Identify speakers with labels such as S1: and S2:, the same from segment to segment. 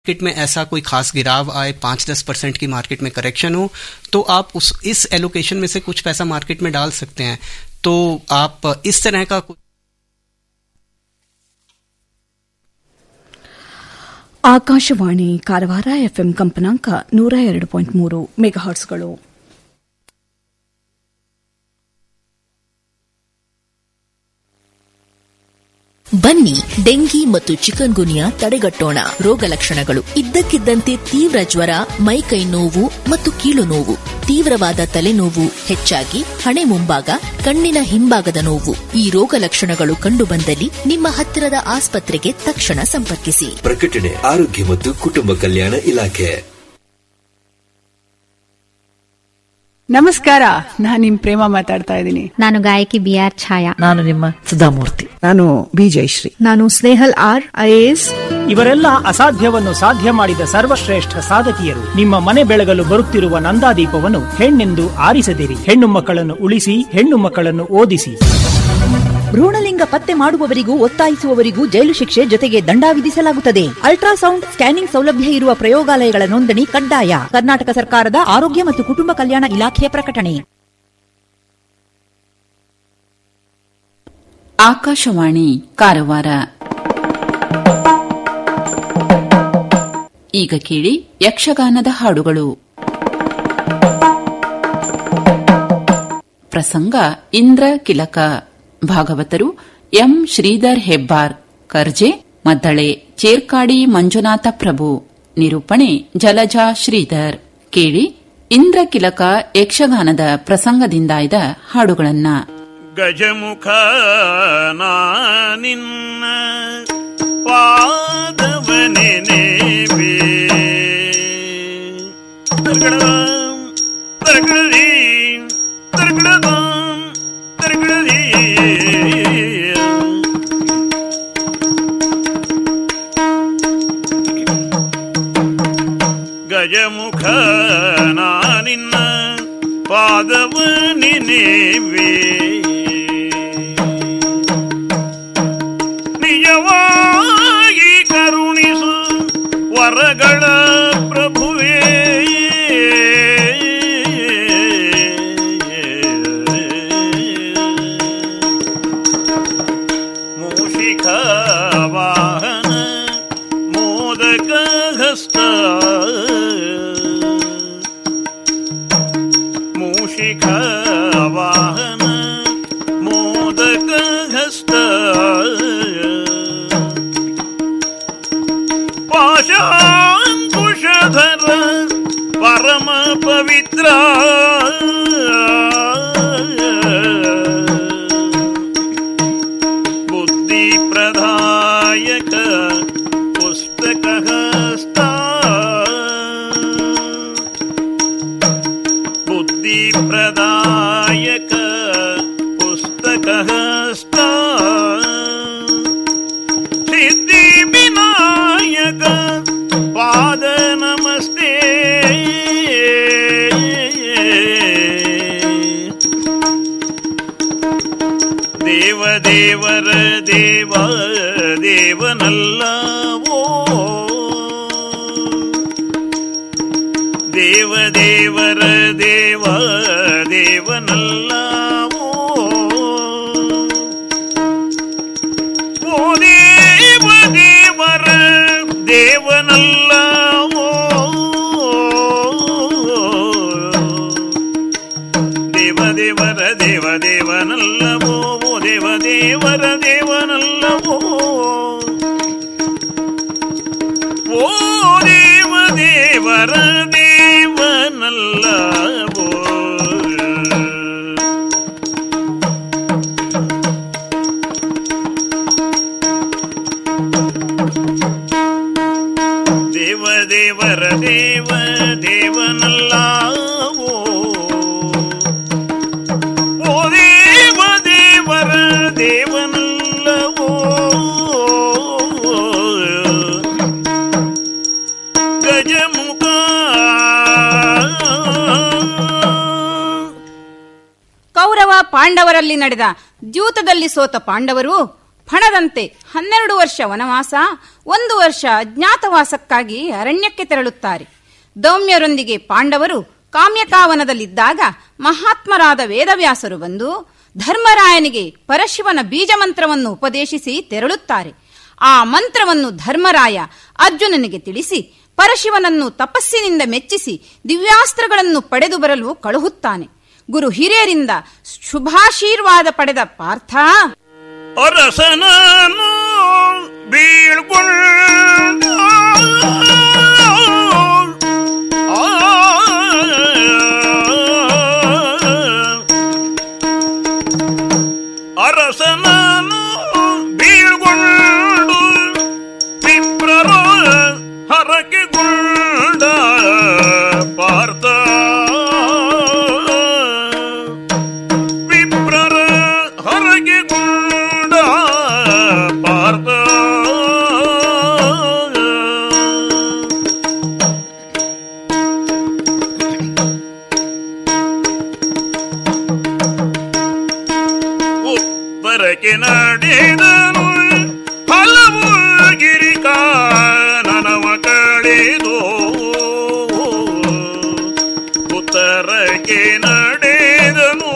S1: Market में ऐसा कोई खास गिराव आए पांच दस परसेंट की मार्केट में करेक्शन हो तो आप उस इस एलोकेशन में से कुछ पैसा मार्केट में डाल सकते हैं तो आप इस तरह का कुछ
S2: ಆಕಾಶವಾಣಿ ಕಾರವಾರ ಎಫ್ಎಂ ಕಂಪನಾಂಕ ನೂರ ಎರಡು ಪಾಯಿಂಟ್ ಮೂರು ಮೆಗಾಹರ್ಟ್ಸ್ಗಳು
S3: ಬನ್ನಿ ಡೆಂಗಿ ಮತ್ತು ಚಿಕನ್ ಗುನಿಯಾ ತಡೆಗಟ್ಟೋಣ ರೋಗ ಲಕ್ಷಣಗಳು ಇದ್ದಕ್ಕಿದ್ದಂತೆ ತೀವ್ರ ಜ್ವರ ಮೈಕೈ ನೋವು ಮತ್ತು ಕೀಲು ನೋವು ತೀವ್ರವಾದ ತಲೆನೋವು ಹೆಚ್ಚಾಗಿ ಹಣೆ ಮುಂಭಾಗ ಕಣ್ಣಿನ ಹಿಂಭಾಗದ ನೋವು ಈ ರೋಗ ಲಕ್ಷಣಗಳು ಕಂಡುಬಂದಲ್ಲಿ ನಿಮ್ಮ ಹತ್ತಿರದ ಆಸ್ಪತ್ರೆಗೆ ತಕ್ಷಣ ಸಂಪರ್ಕಿಸಿ
S4: ಪ್ರಕಟಣೆ ಆರೋಗ್ಯ ಮತ್ತು ಕುಟುಂಬ ಕಲ್ಯಾಣ ಇಲಾಖೆ
S5: ನಮಸ್ಕಾರ ನಾನು ನಿಮ್ ಪ್ರೇಮ ಮಾತಾಡ್ತಾ ಇದ್ದೀನಿ
S6: ನಾನು ಗಾಯಕಿ ಬಿ ಆರ್ ಛಾಯಾ
S7: ನಾನು ನಿಮ್ಮ ಸುಧಾಮೂರ್ತಿ
S8: ನಾನು ಬಿ ಜಯಶ್ರೀ
S2: ನಾನು ಸ್ನೇಹಲ್ ಆರ್ ಐಎಎಸ್
S9: ಇವರೆಲ್ಲ ಅಸಾಧ್ಯವನ್ನು ಸಾಧ್ಯ ಮಾಡಿದ ಸರ್ವಶ್ರೇಷ್ಠ ಸಾಧಕಿಯರು ನಿಮ್ಮ ಮನೆ ಬೆಳಗಲು ಬರುತ್ತಿರುವ ನಂದಾದೀಪವನ್ನು ಹೆಣ್ಣೆಂದು ಆರಿಸದಿರಿ ಹೆಣ್ಣು ಮಕ್ಕಳನ್ನು ಉಳಿಸಿ ಹೆಣ್ಣು ಮಕ್ಕಳನ್ನು ಓದಿಸಿ
S10: ಭ್ರೂಣಲಿಂಗ ಪತ್ತೆ ಮಾಡುವವರಿಗೂ ಒತ್ತಾಯಿಸುವವರಿಗೂ ಜೈಲು ಶಿಕ್ಷೆ ಜೊತೆಗೆ ದಂಡ ವಿಧಿಸಲಾಗುತ್ತದೆ ಅಲ್ಟ್ರಾಸೌಂಡ್ ಸ್ಕ್ಯಾನಿಂಗ್ ಸೌಲಭ್ಯ ಇರುವ ಪ್ರಯೋಗಾಲಯಗಳ ನೋಂದಣಿ ಕಡ್ಡಾಯ ಕರ್ನಾಟಕ ಸರ್ಕಾರದ ಆರೋಗ್ಯ ಮತ್ತು ಕುಟುಂಬ ಕಲ್ಯಾಣ ಇಲಾಖೆಯ ಪ್ರಕಟಣೆ
S11: ಆಕಾಶವಾಣಿ ಕಾರವಾರ ಈಗ ಕೇಳಿ ಯಕ್ಷಗಾನದ ಹಾಡುಗಳು ಪ್ರಸಂಗ ಇಂದ್ರ ಕಿಲಕ ಭಾಗವತರು ಎಂ ಶ್ರೀಧರ್ ಹೆಬ್ಬಾರ್ ಕರ್ಜೆ ಮದ್ದಳೆ ಚೇರ್ಕಾಡಿ ಮಂಜುನಾಥ ಪ್ರಭು ನಿರೂಪಣೆ ಜಲಜಾ ಶ್ರೀಧರ್ ಕೇಳಿ ಇಂದ್ರ ಕಿಲಕ ಯಕ್ಷಗಾನದ ಪ್ರಸಂಗದಿಂದಾಯ್ದ ಹಾಡುಗಳನ್ನ
S12: ಗಜಮುಖ ನಿನ್ನ ಪಾದವನೆನೆವೆ ತರ್ಗಡದಾಂ, ತರ್ಗಡದೀಂ, ತರ್ಗಡದಾಂ, ತರ್ಗಡದೀಂ. ಗಜಮುಖ ನಿನ್ನ ಪಾದವನೆನೆವೆ ನಿಜವಾಗಿ ಕರುಣಿಸು ವರಗಳ ಪ್ರಭುವೇ ಮೂಷಿಕ ವಾಹನ ಮೋದಕ ಹಸ್ತ ಮೂಷಿಕ ವಾಹನ ಮೋದಕ ಹಸ್ತ ಪಾಶಾಂಕುಶಧರ ಪರಮ ಪವಿತ್ರ ಬುದ್ಧಿ ಪ್ರದಾಯಕ ಪುಸ್ತಕ ಹಸ್ತ ಬುದ್ಧಿ ಪ್ರದಾಯಕ ಪುಸ್ತಕ ಹಸ್ತ ಸಿದ್ಧಿ ವಿನಾಯಕ ಪಾದ ನಮಸ್ತೆ ದೇವ ದೇವರ ದೇವ ದೇವನಲ್ಲವೋ ದೇವ ದೇವರ ದೇವ ದೇವನಲ್ಲವೋ ಓ ದೇವ ದೇವರ ದೇವನಲ್ಲವೋ ದೇವ ದೇವರ ದೇವ ದೇವನಲ್ಲವೋ ಓ ದೇವ ದೇವರ ದೇವನಲ್ಲವೋ ಓ ದೇವ ದೇವರ ದೇವನಲ್ಲವೋ ದೇವ ದೇವರ ದೇವ ದೇವನಲ್ಲವೋ ಓ ದೇವ ದೇವರ ದೇವನಲ್ಲವೋ ಗಜಮುಖ
S13: ಕೌರವ ಪಾಂಡವರಲ್ಲಿ ನಡೆದ ದ್ಯೂತದಲ್ಲಿ ಸೋತ ಪಾಂಡವರು
S7: ಫಣದಂತೆ ಹನ್ನೆರಡು ವರ್ಷ ವನವಾಸ ಒಂದು ವರ್ಷ ಅಜ್ಞಾತವಾಸಕ್ಕಾಗಿ ಅರಣ್ಯಕ್ಕೆ ತೆರಳುತ್ತಾರೆ ದೌಮ್ಯರೊಂದಿಗೆ ಪಾಂಡವರು ಕಾಮ್ಯಕಾವನದಲ್ಲಿದ್ದಾಗ ಮಹಾತ್ಮರಾದ ವೇದವ್ಯಾಸರು ಬಂದು ಧರ್ಮರಾಯನಿಗೆ ಪರಶಿವನ ಬೀಜ ಮಂತ್ರವನ್ನು ಉಪದೇಶಿಸಿ ತೆರಳುತ್ತಾರೆ ಆ ಮಂತ್ರವನ್ನು ಧರ್ಮರಾಯ ಅರ್ಜುನನಿಗೆ ತಿಳಿಸಿ ಪರಶಿವನನ್ನು ತಪಸ್ಸಿನಿಂದ ಮೆಚ್ಚಿಸಿ ದಿವ್ಯಾಸ್ತ್ರಗಳನ್ನು ಪಡೆದು ಬರಲು ಕಳುಹುತ್ತಾನೆ ಗುರು ಹಿರಿಯರಿಂದ ಶುಭಾಶೀರ್ವಾದ ಪಡೆದ ಪಾರ್ಥ
S12: ಅರಸನನು ಬೀಳ್ಕೊಂಡ ಅರಸನನು ಬೀಳ್ಕೊಂಡು ವಿಪ್ರರ ಹರಕೆಗೊಂಡ ಪಾರ್ಥ ವಿಪ್ರರ ಹರಗೆಗೊಂಡ ಪಾರ್ಥ ಉತ್ತರಕ್ಕೆ ನಡೆದನು ಹಲವು ಗಿರಿಕಾನನವ ಕಳೆದು ಉತ್ತರಕ್ಕೆ ನಡೆದನು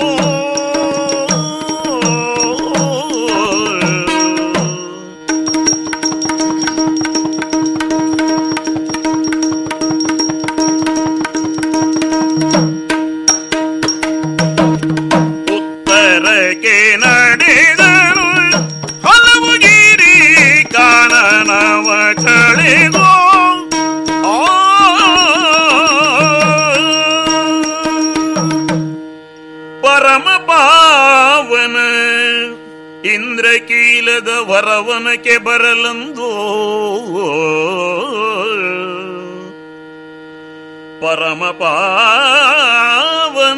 S12: ಉತ್ತರಕ್ಕೆ ನಡೆದನು ಹಲವು ಗಿರಿ ಕಾನನವ ಕಳೆದು ಆ ಪರಮ ಪಾವನ ಇಂದ್ರಕೀಲದ ವರವನಕ್ಕೆ ಬರಲಂದು ಪರಮ ಪಾವನ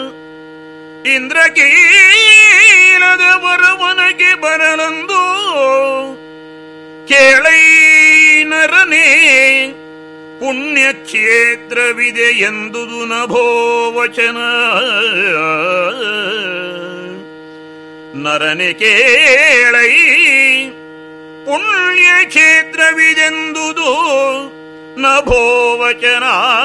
S12: ಇಂದ್ರಕೀಲದ ವರವನಗೆ ಬರಲಂದು ಕೇಳೈ ನರನೇ ಪುಣ್ಯಕ್ಷೇತ್ರವಿದೆ ಎಂದುದು ನಭೋವಚನ ನರನೆ ಕೇಳೈ ಪುಣ್ಯಕ್ಷೇತ್ರವಿದೆಂದುದು ನಭೋವಚನ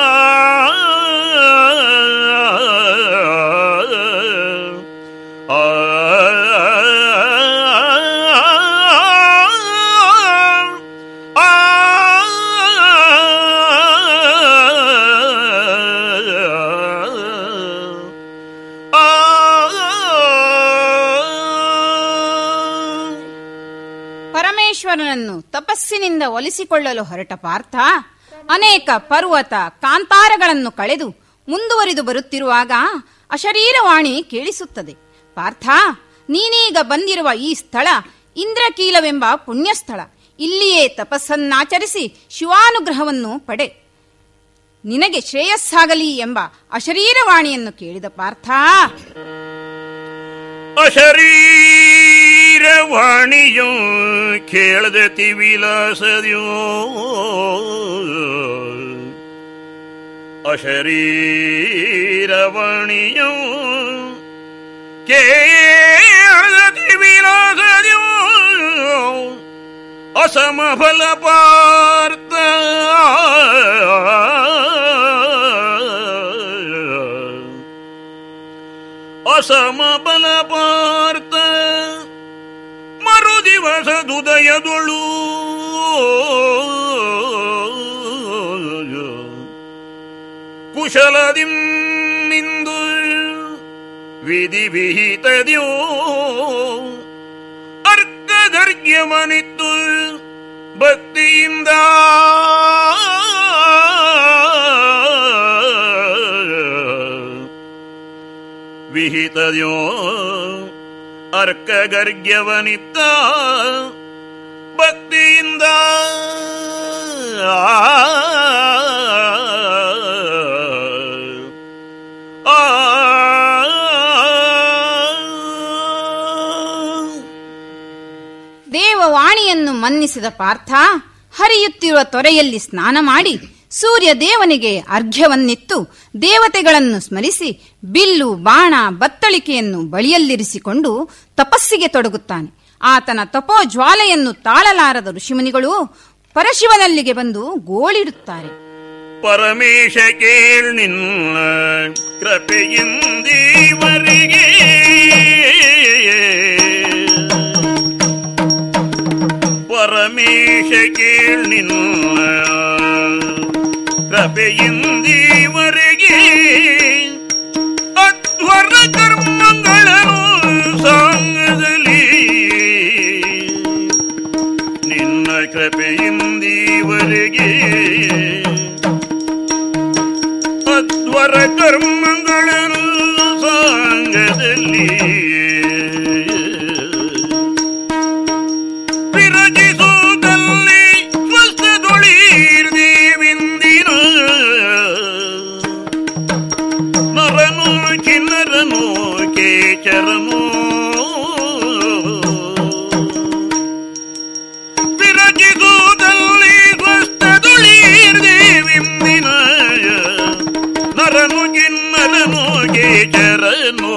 S7: ಪರಮೇಶ್ವರನನ್ನು ತಪಸ್ಸಿನಿಂದ ಒಲಿಸಿಕೊಳ್ಳಲು ಹೊರಟ ಪಾರ್ಥ ಅನೇಕ ಪರ್ವತ ಕಾಂತಾರಗಳನ್ನು ಕಳೆದು ಮುಂದುವರಿದು ಬರುತ್ತಿರುವಾಗ ಅಶರೀರವಾಣಿ ಕೇಳಿಸುತ್ತದೆ ಪಾರ್ಥ ನೀನೀಗ ಬಂದಿರುವ ಈ ಸ್ಥಳ ಇಂದ್ರಕೀಲವೆಂಬ ಪುಣ್ಯಸ್ಥಳ ಇಲ್ಲಿಯೇ ತಪಸ್ಸನ್ನಾಚರಿಸಿ ಶಿವಾನುಗ್ರಹವನ್ನು ಪಡೆ ನಿನಗೆ ಶ್ರೇಯಸ್ಸಾಗಲಿ ಎಂಬ ಅಶರೀರವಾಣಿಯನ್ನು ಕೇಳಿದ ಪಾರ್ಥ
S12: ಅಶರೀರವಾಣಿಯೋ ಕೇಳದ ತಿವಿಲಾಸದ್ಯೋ ಅಶರೀರವಾಣಿಯೋ ಕೇಳದ ತಿವಿಲಾಸದ್ಯೋ ಅಸಮಫಲ ಪಾರ್ಥ ಅಸಮಬಲ ಪಾರ್ಥ ಮರುದಿವಸದುದಯದೊಳು ಕುಶಲದಿಂದು ವಿಧಿ ವಿಹಿತದ್ಯೋ ಅರ್ಕಗರ್ಗ್ಯವನಿತ್ತು ಭಕ್ತಿಯಿಂದ ವಿಹಿತದ್ಯೋ ಅರ್ಕಗರ್ಗ್ಯವನಿತ್ತ ಭಕ್ತಿಯಿಂದ ಆ
S7: ದೇವವಾಣಿಯನ್ನು ಮನ್ನಿಸಿದ ಪಾರ್ಥ ಹರಿಯುತ್ತಿರುವ ತೊರೆಯಲ್ಲಿ ಸ್ನಾನ ಮಾಡಿ ಸೂರ್ಯ ದೇವನಿಗೆ ಅರ್ಘ್ಯವನ್ನಿತ್ತು ದೇವತೆಗಳನ್ನು ಸ್ಮರಿಸಿ ಬಿಲ್ಲು ಬಾಣ ಬತ್ತಳಿಕೆಯನ್ನು ಬಳಿಯಲ್ಲಿರಿಸಿಕೊಂಡು ತಪಸ್ಸಿಗೆ ತೊಡಗುತ್ತಾನೆ ಆತನ ತಪೋ ಜ್ವಾಲೆಯನ್ನು ತಾಳಲಾರದ ಋಷಿಮುನಿಗಳು ಪರಶಿವನಲ್ಲಿಗೆ ಬಂದು ಗೋಳಿಡುತ್ತಾರೆ
S12: ಪರಮೇಶ ಕೇಳ್ ನಿನ್ನ ಕೃಪೆಯಿಂದೀವರಿಗೆ ಪರಮೇಶ ಕೇಳ್ ನಿನ್ನ ಕೃಪೆಯಿಂದೀವರೆಗೆ ಅಧ್ವರ ಕರ್ಮಗಳನ್ನು ಸಾಂಗದಲ್ಲಿ ನಿನ್ನ ಕೃಪೆಯಿಂದೀವರೆಗೆ ಅಧ್ವರ ಕರ್ಮಗಳನ್ನು ಸಾಂಗದಲ್ಲಿ ವಿರಜಿಸುವುದಲ್ಲಿ ಸ್ವಸ್ಥದೊಳೀರ್ದೇವಿಂದಿನ ನರನು ಕಿನ್ನರನು ಕೇಚರನು ವಿರಜಿಸುವುದಲ್ಲಿ ಸ್ವಸ್ಥದೊಳೀರ್ದೇವಿಂದಿನ ನರನು ಕಿನ್ನರನು ಕೇಚರನು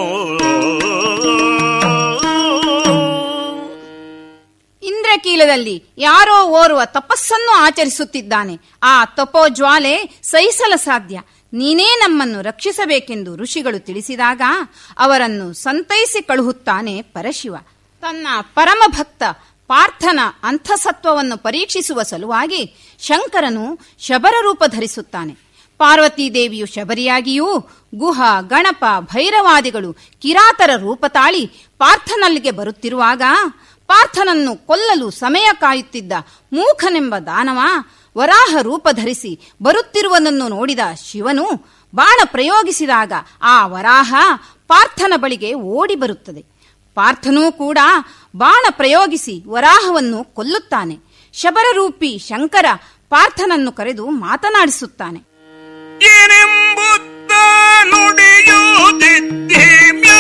S7: ಇಂದ್ರಕೀಲದಲ್ಲಿ ಯಾರೋ ಓರ್ವ ತಪಸ್ಸನ್ನು ಆಚರಿಸುತ್ತಿದ್ದಾನೆ ಆ ತಪೋ ಜ್ವಾಲೆ ಸಹಿಸಲ ಸಾಧ್ಯ ನೀನೇ ನಮ್ಮನ್ನು ರಕ್ಷಿಸಬೇಕೆಂದು ಋಷಿಗಳು ತಿಳಿಸಿದಾಗ ಅವರನ್ನು ಸಂತೈಸಿ ಕಳುಹುತ್ತಾನೆ ಪರಶಿವ ತನ್ನ ಪರಮ ಭಕ್ತ ಪಾರ್ಥನ ಅಂತಸತ್ವವನ್ನು ಪರೀಕ್ಷಿಸುವ ಸಲುವಾಗಿ ಶಂಕರನು ಶಬರ ರೂಪ ಧರಿಸುತ್ತಾನೆ ಪಾರ್ವತೀ ದೇವಿಯು ಶಬರಿಯಾಗಿಯೂ ಗುಹ ಗಣಪ ಭೈರವಾದಿಗಳು ಕಿರಾತರ ರೂಪ ತಾಳಿ ಪಾರ್ಥನಲ್ಲಿಗೆ ಬರುತ್ತಿರುವಾಗ ಪಾರ್ಥನನ್ನು ಕೊಲ್ಲಲು ಸಮಯ ಕಾಯುತ್ತಿದ್ದ ಮೂಖನೆಂಬ ದಾನವ ವರಾಹ ರೂಪ ಧರಿಸಿ ಬರುತ್ತಿರುವುದನ್ನು ನೋಡಿದ ಶಿವನು ಬಾಣ ಪ್ರಯೋಗಿಸಿದಾಗ ಆ ವರಾಹ ಪಾರ್ಥನ ಬಳಿಗೆ ಓಡಿ ಬರುತ್ತದೆ ಪಾರ್ಥನೂ ಕೂಡ ಬಾಣ ಪ್ರಯೋಗಿಸಿ ವರಾಹವನ್ನು ಕೊಲ್ಲುತ್ತಾನೆ ಶಬರರೂಪಿ ಶಂಕರ ಪಾರ್ಥನನ್ನು ಕರೆದು ಮಾತನಾಡಿಸುತ್ತಾನೆ
S12: ಏನೆಂಬುತ್ತ ನುಡಿಯುತ್ತಿದ್ದೀಮ್ಯ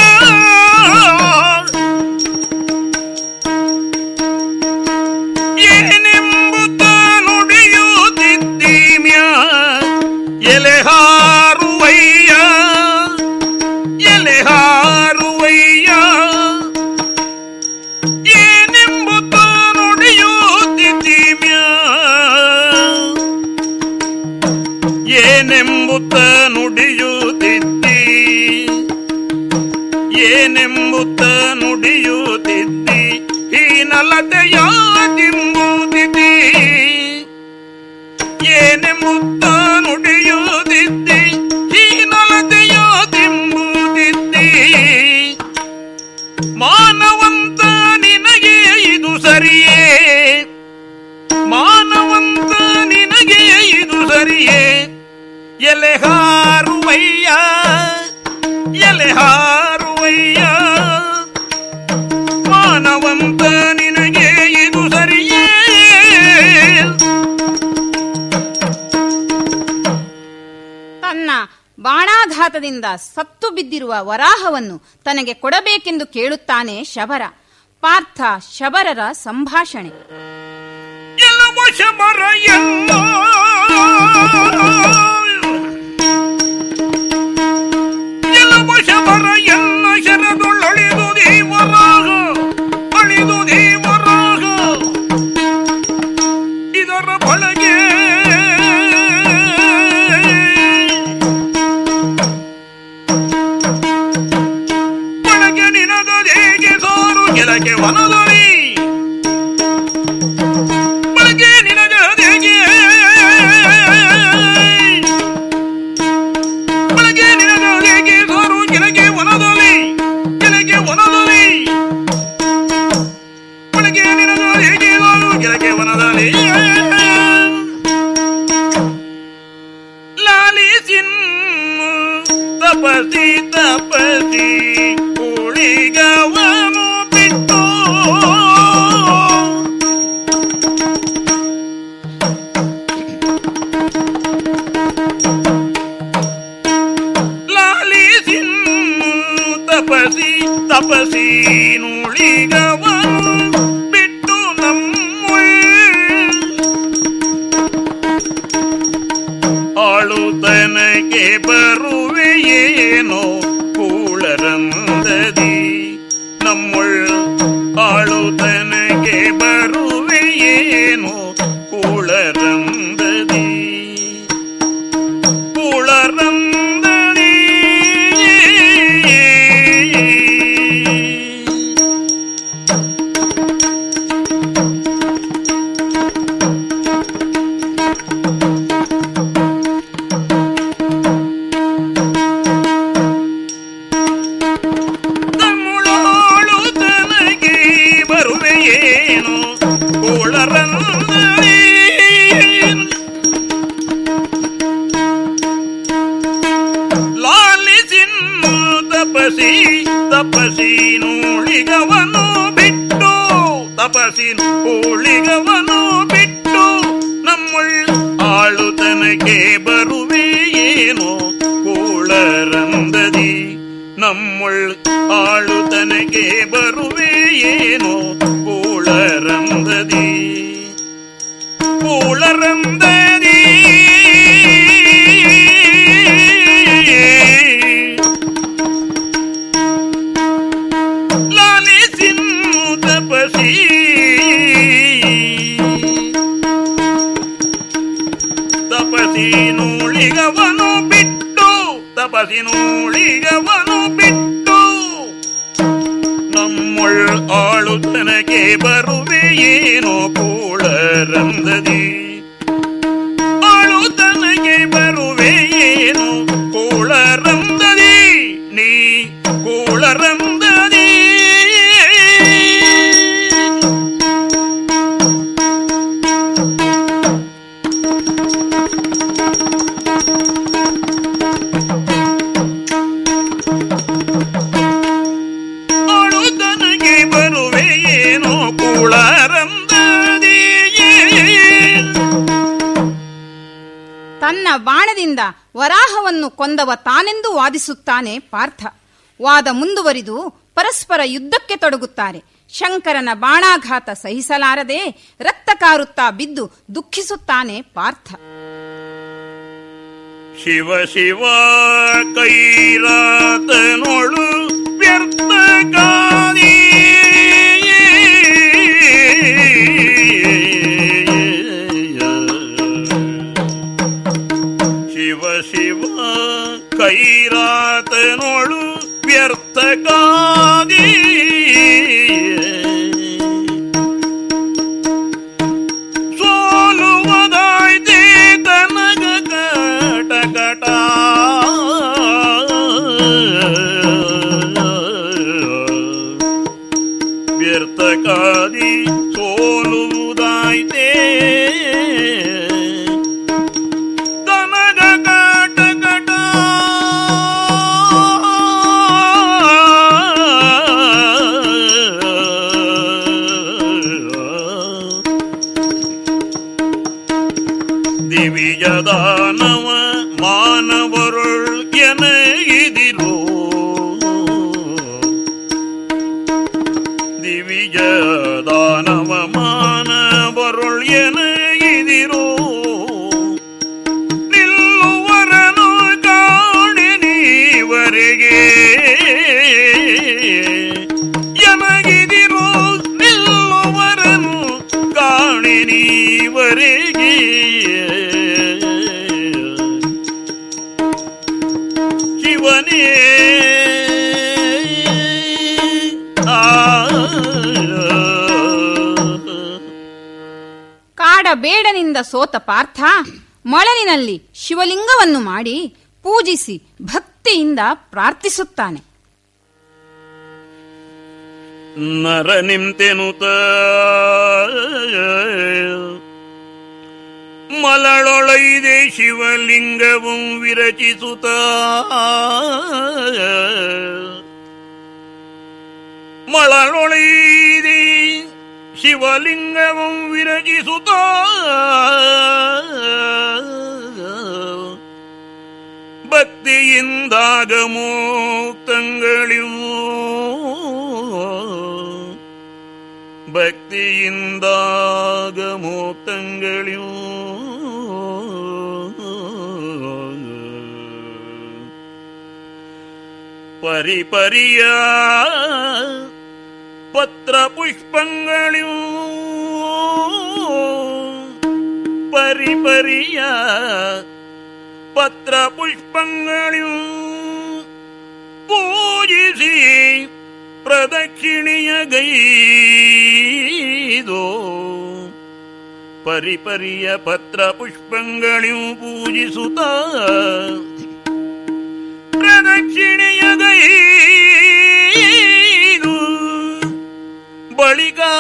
S12: ಏನೆಂಬುತ್ತ ನುಡಿಯುತ್ತಿದ್ದೀಮ್ಯ ಎಲೆಹಾರುವಯ್ಯ ಎಲೆಹಾರುವಯ್ಯ ಏನೆಂಬುತ್ತ ನುಡಿಯುತ್ತಿದ್ದೀಮ್ಯ ಏನೆಂಬುತ್ತ ನುಡಿಯುತ್ತಿದ್ದಿ ಏನೆಂಬುತ್ತ ನುಡಿಯುತ್ತಿದ್ದಿ ಹೀನಲತೆಯ ತಿಂಬುತ್ತಿದ್ದಿ ಏನೆಂಬುತ್ತ ನುಡಿಯುತ್ತಿದ್ದಿ ಹೀನಲತೆಯ ತಿಂಬುತ್ತಿದ್ದಿ ಮಾನವಂತ ನಿನಗೆ ಇದು ಸರಿಯೇ ಮಾನವಂತ ನಿನಗೆ ಇದು ಸರಿಯೇ ಎಲೆಹಾರುವಯ್ಯ ಎಲೆಹಾರುವಯ್ಯ ಮಾನವಂತ ನಿನಗೆ ಇದು ಸರಿಯೇ
S7: ತನ್ನ ಬಾಣಾಘಾತದಿಂದ ಸತ್ತು ಬಿದ್ದಿರುವ ವರಾಹವನ್ನು ತನಗೆ ಕೊಡಬೇಕೆಂದು ಕೇಳುತ್ತಾನೆ ಶಬರ ಪಾರ್ಥ ಶಬರರ ಸಂಭಾಷಣೆ
S12: ಎಲ್ಲವ ಶಬರ ಎಲ್ಲ ಎಲ್ಲವ ಶಬರ ಎಲ್ಲ ಶರದೊಳಳಿದು ದೇವರಾಗ ಅಳಿದು ದೇವರಾಗ ಇದರ ಬಳಗೆ ಬಳಗೆ ನಿನದ ಹೇಗೆ ಸಾರು ಕೆಳಗೆ ವನದಲ್ಲಿ ಬಳಗೆ ನಿನದ ಹೇಗೆ ಬಳಗೆ ನಿನದ ಹೇಗೆ ಸಾರು ಕೆಳಗೆ ವನದಲ್ಲಿ ಕೆಳಗೆ ವನದಲ್ಲಿ ಬಳಗೆ ನಿನದ ಹೇಗೆ ಸಾರು ಕೆಳಗೆ ವನದಲ್ಲಿ ಲಾಲಿಸಿನ್ ತಪಸಿ ತಪಸಿ ಉಳಿಗವನು ಬಿಟ್ಟು ಲಾಲಿಸಿನ್ ತಪಸಿ ತಪಸಿ ನುಳಿಗವನು ಬಿಟ್ಟು ನಮ್ಮುಳ್ ಆಳುತನಕ್ಕೆ ಬರುವೆಯೇನೋ ಕೂಳರಂದದಿ ನಮ್ಮುಳ್ ಆಳು ತಪಸಿನುಳಿಗವನು ಬಿಟ್ಟು ತಪಸಿನುಳಿಗವನು ಬಿಟ್ಟು ನಮ್ಮಳ್ ಆಳುತನಕ್ಕೆ ಬರುವೆ ಏನೋ ಕೂಳರಂದದಿ ನಮ್ಮಳ್ ಆಳುತನಕ್ಕೆ ಬರುವೆ ಏನೋ ಕೂಳರಂದದಿ ಕೂಳರಂದದಿ ಲಾಲಿಸಿನ್ನು ತಪಸಿ ತಪಸಿನುಳಿಗವನು ಬಿಟ್ಟು ತಪಸಿನುಳಿಗವನು ಬಿಟ್ಟು ನಮ್ಮೊಳ್ ಆಳುತನಗೆ ಬರುವೆ ಏನೋ ಕೂಳರಂದದಿ ಆಳುತನಗೆ ಬರುವೆ ಏನೋ ಕೂಳರಂದದಿ ನೀ ಕೂಳರಂದದಿ ಆಳುತನಗೆ ಬರುವೆ ಏನೋ ಕೂಳರಂದದಿ
S7: ತನ್ನ ಬಾಣದಿಂದ ವರಾಹವನ್ನು ಕೊಂದವ ತಾನೆಂದು ವಾದಿಸುತ್ತಾನೆ ಪಾರ್ಥ ವಾದ ಮುಂದುವರಿದು ಪರಸ್ಪರ ಯುದ್ಧಕ್ಕೆ ತೊಡಗುತ್ತಾರೆ ಶಂಕರನ ಬಾಣಾಘಾತ ಸಹಿಸಲಾರದೆ ರಕ್ತ ಕಾರುತ್ತಾ ಬಿದ್ದು ದುಃಖಿಸುತ್ತಾನೆ ಪಾರ್ಥ
S12: ಶಿವ ಶಿವ ಕೈರಾತನೊಳು ವ್ಯರ್ಥ ಗಾದಿ ಶಿವ ಶಿವ ಕೈರಾತನೊಳು ವ್ಯರ್ಥ ಗಾದಿ ಸೋಲುವುದಾಯ್ತೆ ತನಗ ಕಟ ಕಟ ವ್ಯರ್ಥ ಕಾದಿ ಸೋಲುವುದಾಯ್ತೆ ತನಗ ಕಟ ಕಟ ದಿವಿಜದಾನವ ಮಾನವರುಳ್ ಎನಗಿದಿರೋ ದಿವಿಜದಾನವ ಮಾನವರುಳ್ ಎನಗಿದಿರೋ ನಿಲ್ಲುವರನು ಕಾಣೆ ನೀವರೆಗೆ ಎನಗಿದಿರೋ ನಿಲ್ಲುವರನು ಕಾಣೆ ನೀವರೆಗೆ ಶಿವನೇ ಆ
S7: ಕಾಡ ಬೇಡನಿಂದ ಸೋತ ಪಾರ್ಥ ಮೊಳಲಿನಲ್ಲಿ ಶಿವಲಿಂಗವನ್ನು ಮಾಡಿ ಪೂಜಿಸಿ ಭಕ್ತಿಯಿಂದ ಪ್ರಾರ್ಥಿಸುತ್ತಾನೆ
S12: ನರ ನಿಂತೆನುತ ಮಲಳೊಳೈದೆ ಶಿವಲಿಂಗವು ವಿರಚಿಸುತ್ತ ಮಳಳೊಳೈದೆ ಶಿವಲಿಂಗವು ವಿರಚಿಸುತ್ತ ಭಕ್ತಿಯಿಂದಾಗ ಮೋಕ್ತಂಗಳಿವು ಭಕ್ತಿಯಿಂದಾಗ ಮೋಕ್ತಂಗಳಿವು ಪರಿಪರಿಯ ಪತ್ರ ಪುಷ್ಪಗಳಿವು ಪರಿಪರಿಯ ಪತ್ರ ಪುಷ್ಪಗಳಿವು ಪೂಜಿಸಿ ಪ್ರದಕ್ಷಿಣೆಯ ಗೈದೋ ಪರಿಪರಿಯ ಪತ್ರ ಪುಷ್ಪಗಳಿವು ಪೂಜಿಸುತ್ತ ಪ್ರದಕ್ಷಿಣೆಯ ಗೈದು ಬಳಿಕ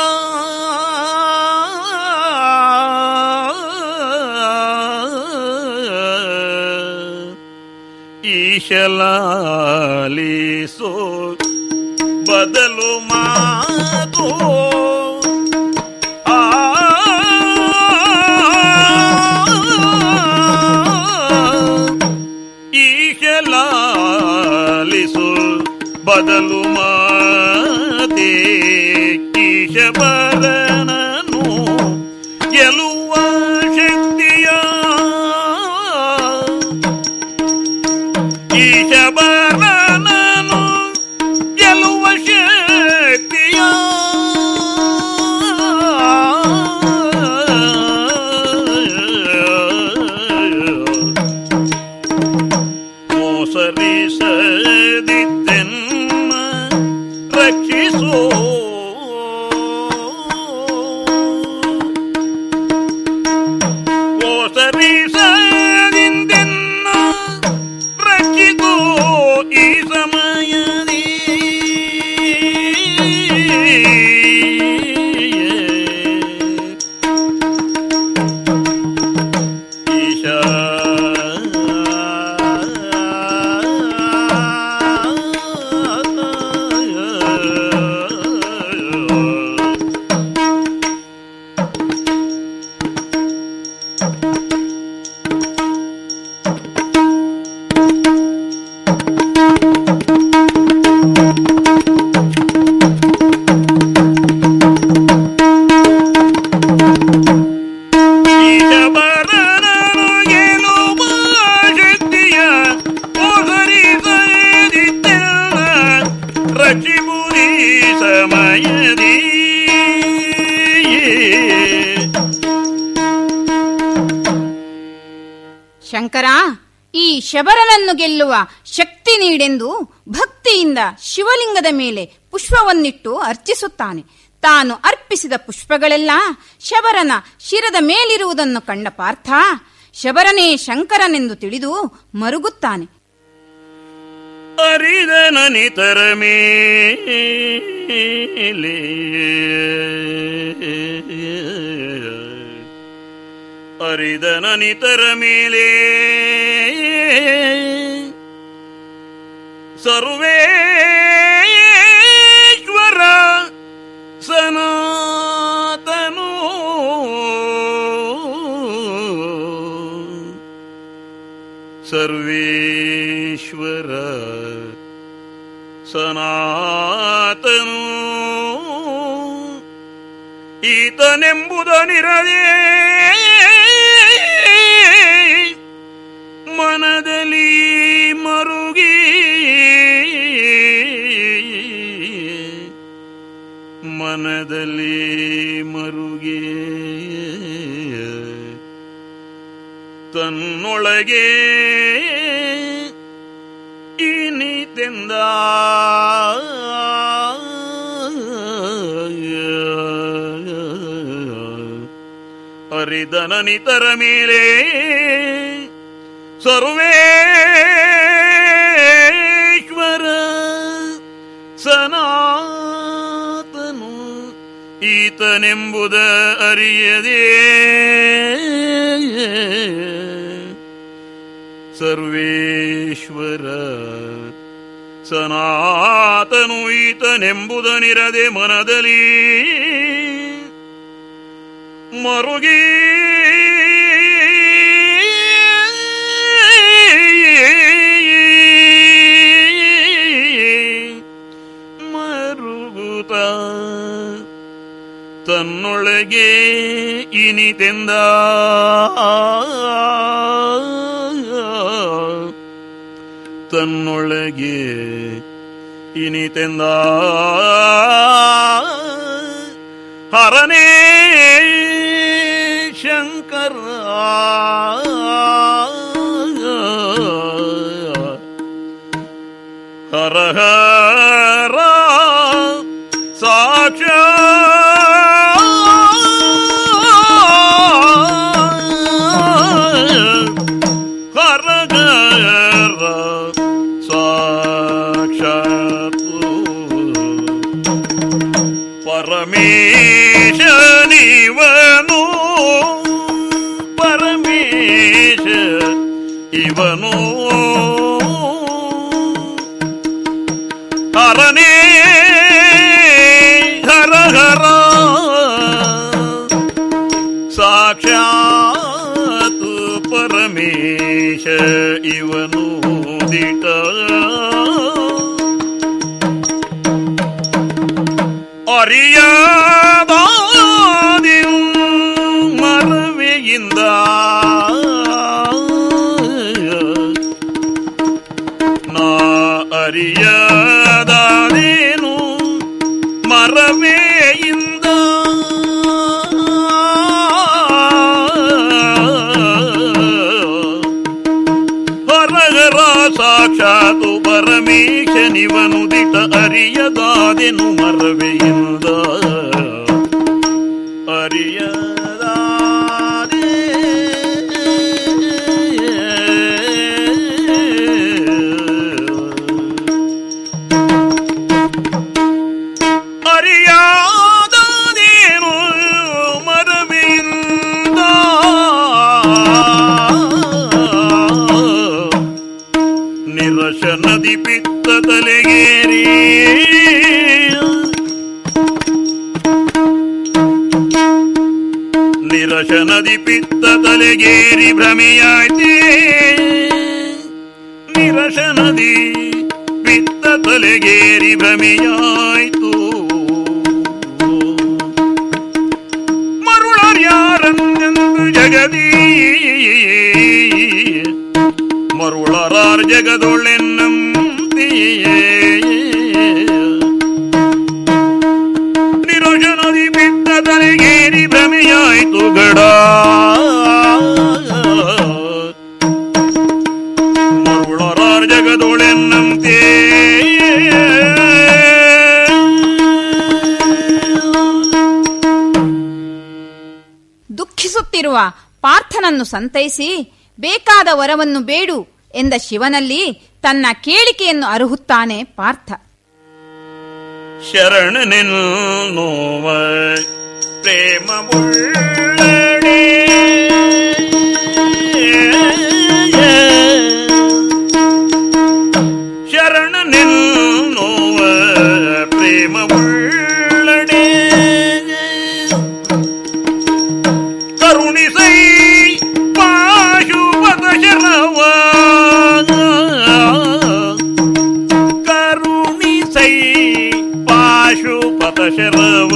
S12: ಈಶಲಾಲಿಸೋ ಬದಲು ಮಾತು ಆ ಈಶಲಾಲಿಸು ಬದಲು ಮಾತೆ ಈಶಬರನನು ಗೆಲುವ ಶಕ್ತಿಯ ಈಶಬರನನು ಗೆಲುವ ಶಕ್ತಿಯ ಮೋಸರಿಸದಿದ್ದೆನ್ನ ರಕ್ಷಿಸೋ ಮೋಸರಿಸದಿಂದೆನ್ನ ರಕ್ಷಿಸೋ ಈ ಸಮಯದಿ ಈಶಾ ಈಶಬರನನು ಗೆಲುವ ಶಕ್ತಿಯ ಮೋಸರಿಸದಿದ್ದೆಲ್ಲ ರಕ್ಷಿಬುದಿ ಸಮಯದಿ
S7: ಶಂಕರ ಈ ಶಬರನನ್ನು ಗೆಲ್ಲುವ ಶಕ್ತಿ ನೀಡೆಂದು ಭಕ್ತಿಯಿಂದ ಶಿವಲಿಂಗದ ಮೇಲೆ ಪುಷ್ಪವನ್ನಿಟ್ಟು ಅರ್ಚಿಸುತ್ತಾನೆ ತಾನು ಅರ್ಪಿಸಿದ ಪುಷ್ಪಗಳೆಲ್ಲ ಶಬರನ ಶಿರದ ಮೇಲಿರುವುದನ್ನು ಕಂಡ ಪಾರ್ಥ ಶಬರನೇ ಶಂಕರನೆಂದು ತಿಳಿದು ಮರುಗುತ್ತಾನೆ
S12: ಅರಿದನ ನಿತರ ಮೇಲೆ ಅರಿದನ ನಿತರ ಮೇಲೆ ಸರ್ವೇಶ್ವರ ಸನಾತನು ಸರ್ವೇಶ್ವರ ಸನಾತನು ಈತನೆಂಬುದನಿರದೆ ಮನದಲ್ಲಿ ಮರುಗಿ ಮನದಲ್ಲಿ ಮರುಗಿ ತನ್ನೊಳಗೆ ಇನಿತೆಂದ ಹರಿದನನಿತರ ಮೇಲೆ ಸರ್ವೇಶ್ವರ ಸನಾತನು ಈತನೆಂಬುದ ಅರಿಯದೇ ಸರ್ವೇಶ್ವರ ಸನಾತನು ಈತನೆಂಬುದನಿರದೆ ಮನದಲ್ಲಿ ಮರುಗಿ ಮರುಗುತ ತನ್ನೊಳಗೆ ಇನಿತೆಂದ ತನ್ನೊಳಗೆ ಇನಿತೆಂದ ಹರನೇ ಶಂಕರ ಹರ ಹರ ಸಾಕ್ಷ ಹರ ಹರ ಸಾಕ್ಷಾತ್ ಪರಮೇಶ ನೀವನು ಪರಮೇಶ ಇವನು ಹರನೇ
S8: ಪರಮೇಶ ಇವನು ದಿಟ ಅರಿಯಾದಾದಿಯು ಮರವೆಯಿಂದ ನಾ ಅರಿಯದಾದೇನು ಮರವೆಯಿಂದ ಹರಹರ ಸಾಕ್ಷಾತು ಪರಮೇಶನಿವನು ದಿಟ ಅರಿಯದಾದೆನು ಮರವೆಯಿಂದ ಅರಿಯದಾದೆ ಅರಿಯಾದೇನು ಮರವಿಂದ ನಿರಶ ನದಿ ಪಿತ್ತ ತಲೆಗೇರಿ ನಿರಶ ನದಿ ಪಿತ್ತ ತಲೆಗೇರಿ ಭ್ರಮೆಯಾಯ್ತೇ ನಿರಶ ನದಿ ಪಿತ್ತ ತಲೆಗೇರಿ ಭ್ರಮೆಯಾಯ್ತು ಮರುಳರ್ಯಾರೆಂದು ಜಗದೀ ಮರುಳರಾರ್ ಜಗದೊಳ್ಳೆನ್ನಂತೆಯೇ ನಿರೋಷನದಿ ಬಿಟ್ಟ ತಲೆಗೇರಿ ಭ್ರಮೆಯಾಯ್ತು ಗಡ ಮರುಳರಾರ್ ಜಗದೊಳೆನ್ನಂತೆ
S7: ದುಃಖಿಸುತ್ತಿರುವ ಪಾರ್ಥನನ್ನು ಸಂತೈಸಿ ಬೇಕಾದ ವರವನ್ನು ಬೇಡು ಎಂದ ಶಿವನಲ್ಲಿ ತನ್ನ ಕೇಳಿಕೆಯನ್ನು ಅರುಹುತ್ತಾನೆ ಪಾರ್ಥ
S8: ಶರಣನೆನ್ನೋವ ಪ್ರೇಮವುಳ್ಳಡೆ ಶರಣನೆನ್ನೋವ ಪ್ರೇಮವುಳ್ಳಡೆ ಕರುಣಿಸೈ ಪಾಶುಪತ ಶರವ ಕರುಣಿಸೈ ಪಾಶುಪತ ಶರವ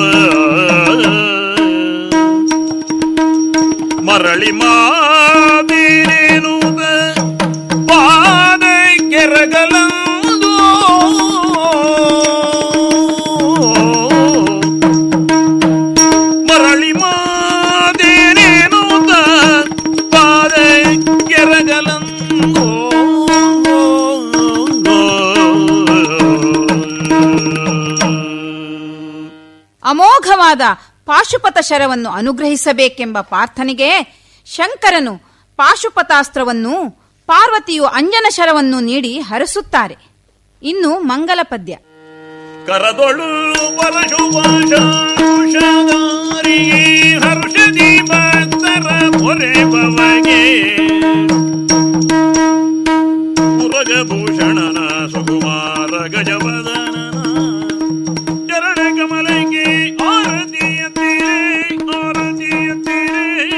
S8: ಮರಳಿ ಮಾದೇನುದ ಪಾದ ಕೆರಗಲಂದು ಮರಳಿ ಮಾದೇನೇನುದ ಪಾದ ಕೆರಗಲಂದು
S7: ಅಮೋಘವಾದ ಪಾಶುಪತ ಶರವನ್ನು ಅನುಗ್ರಹಿಸಬೇಕೆಂಬ ಪಾರ್ಥನಿಗೆ ಶಂಕರನು ಪಾಶುಪತಾಸ್ತ್ರವನ್ನು ಪಾರ್ವತಿಯು ಅಂಜನ ಶರವನ್ನು ನೀಡಿ ಹರಸುತ್ತಾರೆ ಇನ್ನು ಮಂಗಲ ಪದ್ಯ
S8: ಕರದೊಳು ಪರಶುಭಾಷಾರಿ ಹರ್ಷದಿ ಭಕ್ತರ ಪೊರೆಬವಗೆ ಮುರಜಭೂಷಣನ ಸುಕುಮಾರ ಗಜವದನ ಚರಣ ಕಮಲಂಗೆ ಆರತಿಯಂತೀರೆ ಆರತಿಯಂತೀರೆ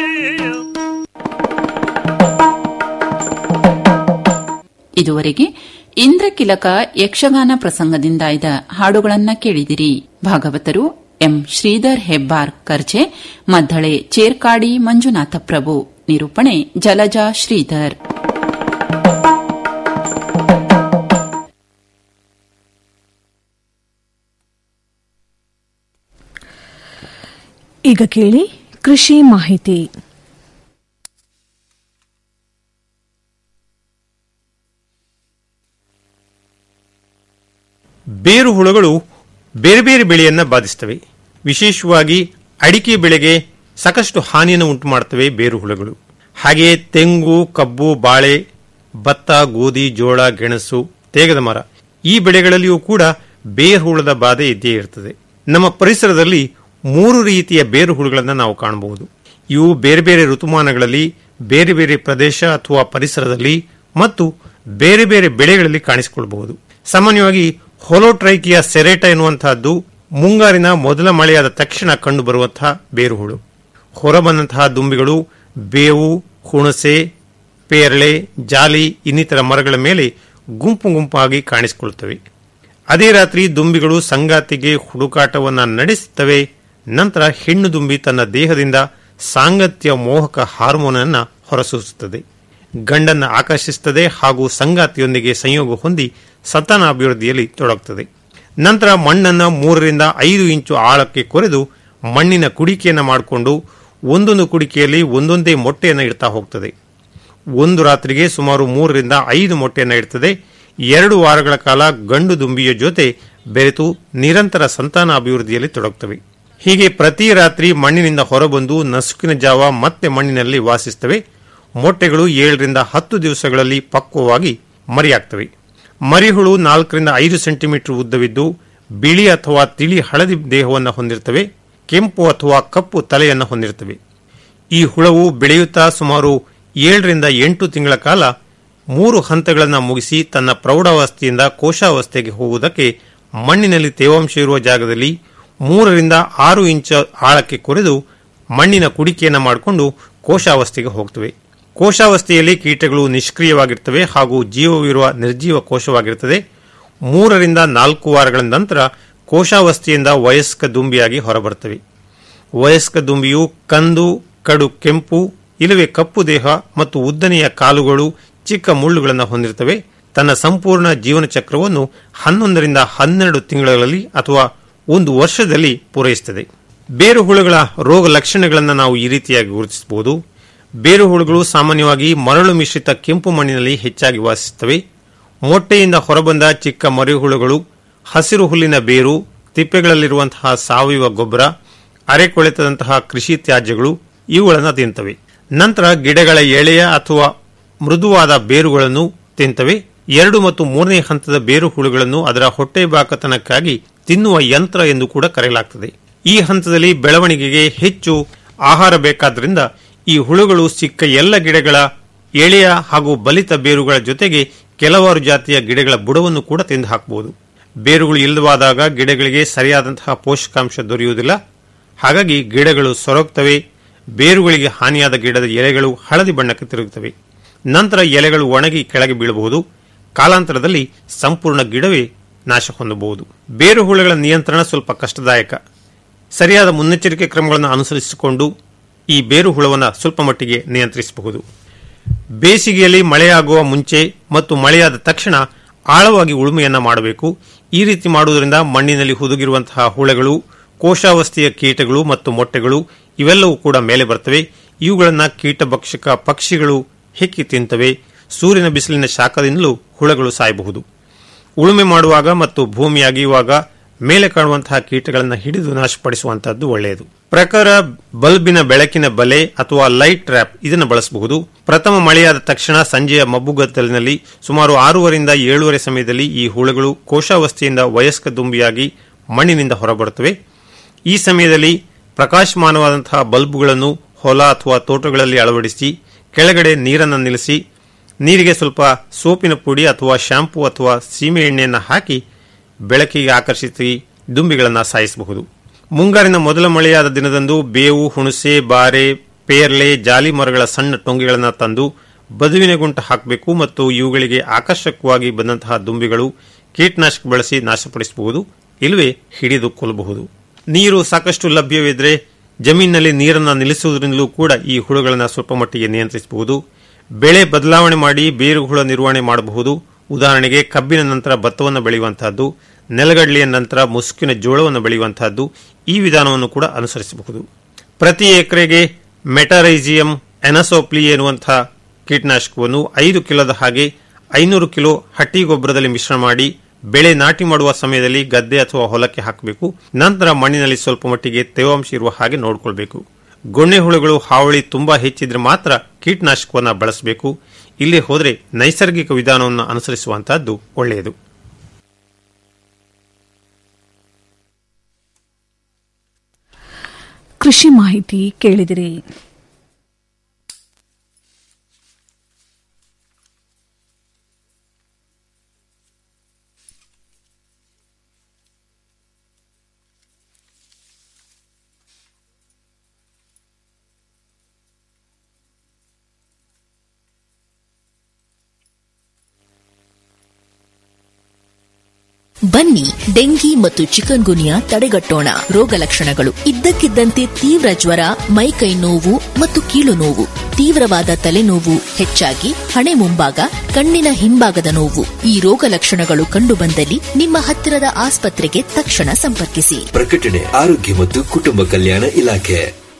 S11: ಇದುವರೆಗೆ ಇಂದ್ರಕಿಲಕ ಯಕ್ಷಗಾನ ಪ್ರಸಂಗದಿಂದಾಯ್ದ ಹಾಡುಗಳನ್ನ ಕೇಳಿದಿರಿ ಭಾಗವತರು ಎಂ ಶ್ರೀಧರ್ ಹೆಬ್ಬಾರ್ ಕರ್ಜೆ ಮದ್ದಳೆ ಚೇರ್ಕಾಡಿ ಮಂಜುನಾಥ ಪ್ರಭು ನಿರೂಪಣೆ ಜಲಜಾ ಶ್ರೀಧರ್
S2: ಈಗ ಕೇಳಿ ಕೃಷಿ ಮಾಹಿತಿ
S13: ಬೇರು ಹುಳುಗಳು ಬೇರೆ ಬೇರೆ ಬೆಳೆಯನ್ನ ಬಾಧಿಸ್ತವೆ ವಿಶೇಷವಾಗಿ ಅಡಿಕೆ ಬೆಳೆಗೆ ಸಾಕಷ್ಟು ಹಾನಿಯನ್ನು ಉಂಟು ಮಾಡುತ್ತವೆ ಬೇರು ಹುಳುಗಳು ಹಾಗೆಯೇ ತೆಂಗು ಕಬ್ಬು ಬಾಳೆ ಭತ್ತ ಗೋಧಿ ಜೋಳ ಗೆಣಸು ತೇಗದ ಮರ ಈ ಬೆಳೆಗಳಲ್ಲಿಯೂ ಕೂಡ ಬೇರು ಹುಳದ ಬಾಧೆ ಇದ್ದೇ ಇರ್ತದೆ ನಮ್ಮ ಪರಿಸರದಲ್ಲಿ ಮೂರು ರೀತಿಯ ಬೇರು ಹುಳುಗಳನ್ನು ನಾವು ಕಾಣಬಹುದು ಇವು ಬೇರೆ ಬೇರೆ ಋತುಮಾನಗಳಲ್ಲಿ ಬೇರೆ ಬೇರೆ ಪ್ರದೇಶ ಅಥವಾ ಪರಿಸರದಲ್ಲಿ ಮತ್ತು ಬೇರೆ ಬೇರೆ ಬೆಳೆಗಳಲ್ಲಿ ಕಾಣಿಸಿಕೊಳ್ಳಬಹುದು ಸಾಮಾನ್ಯವಾಗಿ ಹೊಲೋಟ್ರೈಕಿಯ ಸೆರೆಟ ಎನ್ನುವಂತಹದ್ದು ಮುಂಗಾರಿನ ಮೊದಲ ಮಳೆಯಾದ ತಕ್ಷಣ ಕಂಡುಬರುವಂತಹ ಬೇರುಹುಳು ಹೊರಬಂದಂತಹ ದುಂಬಿಗಳು ಬೇವು ಹುಣಸೆ ಪೇರಳೆ ಜಾಲಿ ಇನ್ನಿತರ ಮರಗಳ ಮೇಲೆ ಗುಂಪು ಗುಂಪಾಗಿ ಕಾಣಿಸಿಕೊಳ್ಳುತ್ತವೆ ಅದೇ ರಾತ್ರಿ ದುಂಬಿಗಳು ಸಂಗಾತಿಗೆ ಹುಡುಕಾಟವನ್ನ ನಡೆಸುತ್ತವೆ ನಂತರ ಹೆಣ್ಣು ದುಂಬಿ ತನ್ನ ದೇಹದಿಂದ ಸಾಂಗತ್ಯ ಮೋಹಕ ಹಾರ್ಮೋನ್ ಅನ್ನ ಹೊರಸೂಸುತ್ತದೆ ಗಂಡನ್ನ ಆಕರ್ಷಿಸುತ್ತದೆ ಹಾಗೂ ಸಂಗಾತಿಯೊಂದಿಗೆ ಸಂಯೋಗ ಹೊಂದಿ ಸಂತಾನಾಭಿವೃದ್ಧಿಯಲ್ಲಿ ತೊಡಗುತ್ತದೆ ನಂತರ ಮಣ್ಣನ್ನ ಮೂರರಿಂದ ಐದು ಇಂಚು ಆಳಕ್ಕೆ ಕೊರೆದು ಮಣ್ಣಿನ ಕುಡಿಕೆಯನ್ನು ಮಾಡಿಕೊಂಡು ಒಂದೊಂದು ಕುಡಿಕೆಯಲ್ಲಿ ಒಂದೊಂದೇ ಮೊಟ್ಟೆಯನ್ನು ಇಡ್ತಾ ಹೋಗ್ತದೆ ಒಂದು ರಾತ್ರಿಗೆ ಸುಮಾರು ಮೂರರಿಂದ ಐದು ಮೊಟ್ಟೆಯನ್ನು ಇಡ್ತದೆ ಎರಡು ವಾರಗಳ ಕಾಲ ಗಂಡು ದುಂಬಿಯ ಜೊತೆ ಬೆರೆತು ನಿರಂತರ ಸಂತಾನ ಅಭಿವೃದ್ಧಿಯಲ್ಲಿ ತೊಡಗುತ್ತವೆ ಹೀಗೆ ಪ್ರತಿ ರಾತ್ರಿ ಮಣ್ಣಿನಿಂದ ಹೊರಬಂದು ನಸುಕಿನ ಜಾವ ಮತ್ತೆ ಮಣ್ಣಿನಲ್ಲಿ ವಾಸಿಸುತ್ತವೆ ಮೊಟ್ಟೆಗಳು ಏಳರಿಂದ ಹತ್ತು ದಿವಸಗಳಲ್ಲಿ ಪಕ್ವವಾಗಿ ಮರಿಯಾಗ್ತವೆ ಮರಿಹುಳು ನಾಲ್ಕರಿಂದ ಐದು ಸೆಂಟಿಮೀಟರ್ ಉದ್ದವಿದ್ದು ಬಿಳಿ ಅಥವಾ ತಿಳಿ ಹಳದಿ ದೇಹವನ್ನು ಹೊಂದಿರುತ್ತವೆ ಕೆಂಪು ಅಥವಾ ಕಪ್ಪು ತಲೆಯನ್ನು ಹೊಂದಿರುತ್ತವೆ ಈ ಹುಳವು ಬೆಳೆಯುತ್ತಾ ಸುಮಾರು ಏಳರಿಂದ ಎಂಟು ತಿಂಗಳ ಕಾಲ ಮೂರು ಹಂತಗಳನ್ನು ಮುಗಿಸಿ ತನ್ನ ಪ್ರೌಢಾವಸ್ಥೆಯಿಂದ ಕೋಶಾವಸ್ಥೆಗೆ ಹೋಗುವುದಕ್ಕೆ ಮಣ್ಣಿನಲ್ಲಿ ತೇವಾಂಶ ಇರುವ ಜಾಗದಲ್ಲಿ ಮೂರರಿಂದ ಆರು ಇಂಚ ಆಳಕ್ಕೆ ಕೊರೆದು ಮಣ್ಣಿನ ಕುಡಿಕೆಯನ್ನು ಮಾಡಿಕೊಂಡು ಕೋಶಾವಸ್ಥೆಗೆ ಹೋಗ್ತವೆ ಕೋಶಾವಸ್ಥೆಯಲ್ಲಿ ಕೀಟಗಳು ನಿಷ್ಕ್ರಿಯವಾಗಿರ್ತವೆ ಹಾಗೂ ಜೀವವಿರುವ ನಿರ್ಜೀವ ಕೋಶವಾಗಿರುತ್ತದೆ ಮೂರರಿಂದ ನಾಲ್ಕು ವಾರಗಳ ನಂತರ ಕೋಶಾವಸ್ಥೆಯಿಂದ ವಯಸ್ಕ ದುಂಬಿಯಾಗಿ ಹೊರಬರುತ್ತವೆ ವಯಸ್ಕ ದುಂಬಿಯು ಕಂದು ಕಡು ಕೆಂಪು ಇಲ್ಲವೇ ಕಪ್ಪು ದೇಹ ಮತ್ತು ಉದ್ದನೆಯ ಕಾಲುಗಳು ಚಿಕ್ಕ ಮುಳ್ಳುಗಳನ್ನು ಹೊಂದಿರುತ್ತವೆ ತನ್ನ ಸಂಪೂರ್ಣ ಜೀವನ ಚಕ್ರವನ್ನು ಹನ್ನೊಂದರಿಂದ ಹನ್ನೆರಡು ತಿಂಗಳಲ್ಲಿ ಅಥವಾ ಒಂದು ವರ್ಷದಲ್ಲಿ ಪೂರೈಸುತ್ತದೆ ಬೇರುಹುಳುಗಳ ರೋಗ ಲಕ್ಷಣಗಳನ್ನು ನಾವು ಈ ರೀತಿಯಾಗಿ ಗುರುತಿಸಬಹುದು ಬೇರುಹುಳುಗಳು ಸಾಮಾನ್ಯವಾಗಿ ಮರಳು ಮಿಶ್ರಿತ ಕೆಂಪು ಮಣ್ಣಿನಲ್ಲಿ ಹೆಚ್ಚಾಗಿ ವಾಸಿಸುತ್ತವೆ ಮೊಟ್ಟೆಯಿಂದ ಹೊರಬಂದ ಚಿಕ್ಕ ಮರಿಹುಳುಗಳು ಹಸಿರು ಹುಲ್ಲಿನ ಬೇರು ತಿಪ್ಪೆಗಳಲ್ಲಿರುವಂತಹ ಸಾವಯವ ಗೊಬ್ಬರ ಅರೆಕೊಳೆತದಂತಹ ಕೃಷಿ ತ್ಯಾಜ್ಯಗಳು ಇವುಗಳನ್ನು ತಿಂತವೆ ನಂತರ ಗಿಡಗಳ ಎಳೆಯ ಅಥವಾ ಮೃದುವಾದ ಬೇರುಗಳನ್ನು ತಿಂತವೆ ಎರಡು ಮತ್ತು ಮೂರನೇ ಹಂತದ ಬೇರು ಹುಳುಗಳನ್ನು ಅದರ ಹೊಟ್ಟೆ ಬಾಕತನಕ್ಕಾಗಿ ತಿನ್ನುವ ಯಂತ್ರ ಎಂದು ಕೂಡ ಕರೆಯಲಾಗುತ್ತದೆ ಈ ಹಂತದಲ್ಲಿ ಬೆಳವಣಿಗೆಗೆ ಹೆಚ್ಚು ಆಹಾರ ಬೇಕಾದ್ದರಿಂದ ಈ ಹುಳುಗಳು ಸಿಕ್ಕ ಎಲ್ಲ ಗಿಡಗಳ ಎಳೆಯ ಹಾಗೂ ಬಲಿತ ಬೇರುಗಳ ಜೊತೆಗೆ ಕೆಲವಾರು ಜಾತಿಯ ಗಿಡಗಳ ಬುಡವನ್ನು ಕೂಡ ತಿಂದು ಹಾಕಬಹುದು ಬೇರುಗಳು ಇಲ್ಲವಾದಾಗ ಗಿಡಗಳಿಗೆ ಸರಿಯಾದಂತಹ ಪೋಷಕಾಂಶ ದೊರೆಯುವುದಿಲ್ಲ ಹಾಗಾಗಿ ಗಿಡಗಳು ಸೊರಗುತ್ತವೆ ಬೇರುಗಳಿಗೆ ಹಾನಿಯಾದ ಗಿಡದ ಎಲೆಗಳು ಹಳದಿ ಬಣ್ಣಕ್ಕೆ ತಿರುಗುತ್ತವೆ ನಂತರ ಎಲೆಗಳು ಒಣಗಿ ಕೆಳಗೆ ಬೀಳಬಹುದು ಕಾಲಾಂತರದಲ್ಲಿ ಸಂಪೂರ್ಣ ಗಿಡವೇ ನಾಶ ಹೊಂದಬಹುದು ಬೇರುಹುಳುಗಳ ನಿಯಂತ್ರಣ ಸ್ವಲ್ಪ ಕಷ್ಟದಾಯಕ ಸರಿಯಾದ ಮುನ್ನೆಚ್ಚರಿಕೆ ಕ್ರಮಗಳನ್ನು ಅನುಸರಿಸಿಕೊಂಡು ಈ ಬೇರುಹುಳವನ್ನು ಸ್ವಲ್ಪ ಮಟ್ಟಿಗೆ ನಿಯಂತ್ರಿಸಬಹುದು ಬೇಸಿಗೆಯಲ್ಲಿ ಮಳೆಯಾಗುವ ಮುಂಚೆ ಮತ್ತು ಮಳೆಯಾದ ತಕ್ಷಣ ಆಳವಾಗಿ ಉಳುಮೆಯನ್ನ ಮಾಡಬೇಕು ಈ ರೀತಿ ಮಾಡುವುದರಿಂದ ಮಣ್ಣಿನಲ್ಲಿ ಹುದುಗಿರುವಂತಹ ಹುಳಗಳು ಕೋಶಾವಸ್ಥೆಯ ಕೀಟಗಳು ಮತ್ತು ಮೊಟ್ಟೆಗಳು ಇವೆಲ್ಲವೂ ಕೂಡ ಮೇಲೆ ಬರ್ತವೆ ಇವುಗಳನ್ನು ಕೀಟಭಕ್ಷಕ ಪಕ್ಷಿಗಳು ಹೆಕ್ಕಿ ತಿಂತವೆ ಸೂರ್ಯನ ಬಿಸಿಲಿನ ಶಾಖದಿಂದಲೂ ಹುಳಗಳು ಸಾಯಬಹುದು ಉಳುಮೆ ಮಾಡುವಾಗ ಮತ್ತು ಭೂಮಿ ಅಗೆಯುವಾಗ ಮೇಲೆ ಕಾಣುವಂತಹ ಕೀಟಗಳನ್ನು ಹಿಡಿದು ನಾಶಪಡಿಸುವಂತಹದ್ದು ಒಳ್ಳೆಯದು ಪ್ರಕಾರ ಬಲ್ಬಿನ ಬೆಳಕಿನ ಬಲೆ ಅಥವಾ ಲೈಟ್ ಟ್ರ್ಯಾಪ್ ಇದನ್ನು ಬಳಸಬಹುದು ಪ್ರಥಮ ಮಳೆಯಾದ ತಕ್ಷಣ ಸಂಜೆಯ ಮಬ್ಬುಗತ್ತಲಿನಲ್ಲಿ ಸುಮಾರು ಆರೂವರಿಂದ ಏಳುವರೆ ಸಮಯದಲ್ಲಿ ಈ ಹುಳುಗಳು ಕೋಶಾವಸ್ಥೆಯಿಂದ ವಯಸ್ಕ ದುಂಬಿಯಾಗಿ ಮಣ್ಣಿನಿಂದ ಹೊರಬರುತ್ತವೆ ಈ ಸಮಯದಲ್ಲಿ ಪ್ರಕಾಶಮಾನವಾದಂತಹ ಬಲ್ಬುಗಳನ್ನು ಹೊಲ ಅಥವಾ ತೋಟಗಳಲ್ಲಿ ಅಳವಡಿಸಿ ಕೆಳಗಡೆ ನೀರನ್ನು ನಿಲ್ಲಿಸಿ ನೀರಿಗೆ ಸ್ವಲ್ಪ ಸೋಪಿನ ಪುಡಿ ಅಥವಾ ಶಾಂಪೂ ಅಥವಾ ಸೀಮೆ ಎಣ್ಣೆಯನ್ನು ಹಾಕಿ ಬೆಳಕಿಗೆ ಆಕರ್ಷಿಸಿ ದುಂಬಿಗಳನ್ನು ಸಾಯಿಸಬಹುದು ಮುಂಗಾರಿನ ಮೊದಲ ಮಳೆಯಾದ ದಿನದಂದು ಬೇವು ಹುಣಸೆ ಬಾರೆ ಪೇರ್ಲೆ ಜಾಲಿ ಮರಗಳ ಸಣ್ಣ ಟೊಂಗೆಗಳನ್ನು ತಂದು ಬದುವಿನ ಗುಂಟ ಹಾಕಬೇಕು ಮತ್ತು ಇವುಗಳಿಗೆ ಆಕರ್ಷಕವಾಗಿ ಬಂದಂತಹ ದುಂಬಿಗಳು ಕೀಟನಾಶಕ ಬಳಸಿ ನಾಶಪಡಿಸಬಹುದು ಇಲ್ಲವೇ ಹಿಡಿದು ಕೊಲ್ಲಬಹುದು ನೀರು ಸಾಕಷ್ಟು ಲಭ್ಯವಿದ್ರೆ ಜಮೀನಿನಲ್ಲಿ ನೀರನ್ನು ನಿಲ್ಲಿಸುವುದರಿಂದಲೂ ಕೂಡ ಈ ಹುಳುಗಳನ್ನು ಸ್ವಲ್ಪ ಮಟ್ಟಿಗೆ ನಿಯಂತ್ರಿಸಬಹುದು ಬೆಳೆ ಬದಲಾವಣೆ ಮಾಡಿ ಬೇರುಹುಳ ನಿರ್ವಹಣೆ ಮಾಡಬಹುದು ಉದಾಹರಣೆಗೆ ಕಬ್ಬಿನ ನಂತರ ಭತ್ತವನ್ನು ಬೆಳೆಯುವಂತಹದ್ದು ನೆಲಗಡಲೆಯ ನಂತರ ಮುಸುಕಿನ ಜೋಳವನ್ನು ಬೆಳೆಯುವಂತಹದ್ದು ಈ ವಿಧಾನವನ್ನು ಕೂಡ ಅನುಸರಿಸಬಹುದು ಪ್ರತಿ ಎಕರೆಗೆ ಮೆಟಾರೈಸಿಯಂ ಎನಸೋಪ್ಲಿ ಎನ್ನುವಂತಹ ಕೀಟನಾಶಕವನ್ನು ಐದು ಕಿಲೋದ ಹಾಗೆ ಐನೂರು ಕಿಲೋ ಹಟ್ಟಿ ಗೊಬ್ಬರದಲ್ಲಿ ಮಿಶ್ರಣ ಮಾಡಿ ಬೆಳೆ ನಾಟಿ ಮಾಡುವ ಸಮಯದಲ್ಲಿ ಗದ್ದೆ ಅಥವಾ ಹೊಲಕ್ಕೆ ಹಾಕಬೇಕು ನಂತರ ಮಣ್ಣಿನಲ್ಲಿ ಸ್ವಲ್ಪ ಮಟ್ಟಿಗೆ ತೇವಾಂಶ ಇರುವ ಹಾಗೆ ನೋಡಿಕೊಳ್ಬೇಕು ಗೊಣ್ಣೆ ಹುಳುಗಳು ಹಾವಳಿ ತುಂಬಾ ಹೆಚ್ಚಿದ್ರೆ ಮಾತ್ರ ಕೀಟನಾಶಕವನ್ನು ಬಳಸಬೇಕು ಇಲ್ಲಿ ಹೋದರೆ ನೈಸರ್ಗಿಕ ವಿಧಾನವನ್ನು ಅನುಸರಿಸುವಂತಹದ್ದು ಒಳ್ಳೆಯದು
S2: ಕೃಷಿ ಮಾಹಿತಿ ಕೇಳಿದಿರಿ
S3: ಬನ್ನಿ ಡೆಂಗಿ ಮತ್ತು ಚಿಕನ್ ಗುನಿಯಾ ತಡೆಗಟ್ಟೋಣ ರೋಗ ಲಕ್ಷಣಗಳು ಇದ್ದಕ್ಕಿದ್ದಂತೆ ತೀವ್ರ ಜ್ವರ ಮೈಕೈ ನೋವು ಮತ್ತು ಕೀಲು ನೋವು ತೀವ್ರವಾದ ತಲೆನೋವು ಹೆಚ್ಚಾಗಿ ಹಣೆ ಮುಂಭಾಗ ಕಣ್ಣಿನ ಹಿಂಭಾಗದ ನೋವು ಈ ರೋಗ ಲಕ್ಷಣಗಳು ಕಂಡುಬಂದಲ್ಲಿ ನಿಮ್ಮ ಹತ್ತಿರದ ಆಸ್ಪತ್ರೆಗೆ ತಕ್ಷಣ ಸಂಪರ್ಕಿಸಿ
S4: ಪ್ರಕಟಣೆ ಆರೋಗ್ಯ ಮತ್ತು ಕುಟುಂಬ ಕಲ್ಯಾಣ ಇಲಾಖೆ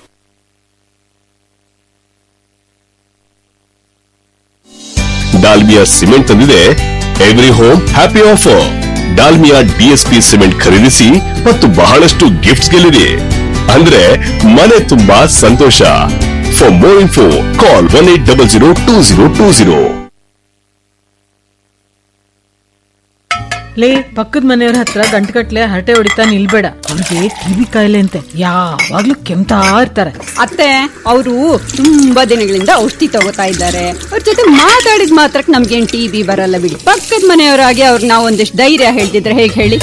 S14: ಡಾಲ್ಮಿಯಾ ಸಿಮೆಂಟ್ ತಂದಿದೆ every home happy offer Dalmia DSP cement ಖರೀದಿಸಿ ಮತ್ತು ಬಹಳಷ್ಟು ಗಿಫ್ಟ್ಸ್ ಗೆಲ್ಲಿರಿ ಅಂದ್ರೆ ಮನೆ ತುಂಬಾ ಸಂತೋಷ for more info call one eight double zero two zero two zero
S15: ಲೇ ಪಕ್ಕದ ಮನೆಯವ್ರ ಹತ್ರ ಗಂಟುಗಟ್ಲೆ ಹರಟೆ ಹೊಡಿತಾ ನಿಲ್ಬೇಡ ಅವ್ರಿಗೆ ಕಿವಿ ಕಾಯಿಲೆ ಅಂತೆ ಯಾವಾಗ್ಲೂ ಕೆಮ್ತಾ ಇರ್ತಾರೆ
S16: ಅತ್ತೆ ಅವರು ತುಂಬಾ ದಿನಗಳಿಂದ ಔಷಧಿ ತಗೋತಾ ಇದ್ದಾರೆ ಅವ್ರ ಜೊತೆ ಮಾತಾಡಿದ ಮಾತ್ರಕ್ಕೆ ನಮ್ಗೇನ್ ಟಿ ಬಿ ಬರಲ್ಲ ಬಿಡಿ ಪಕ್ಕದ ಮನೆಯವರಾಗಿ ಅವ್ರಿಗೆ ನಾವು ಒಂದಿಷ್ಟು ಧೈರ್ಯ ಹೇಳ್ತಿದ್ರೆ ಹೇಗೆ ಹೇಳಿ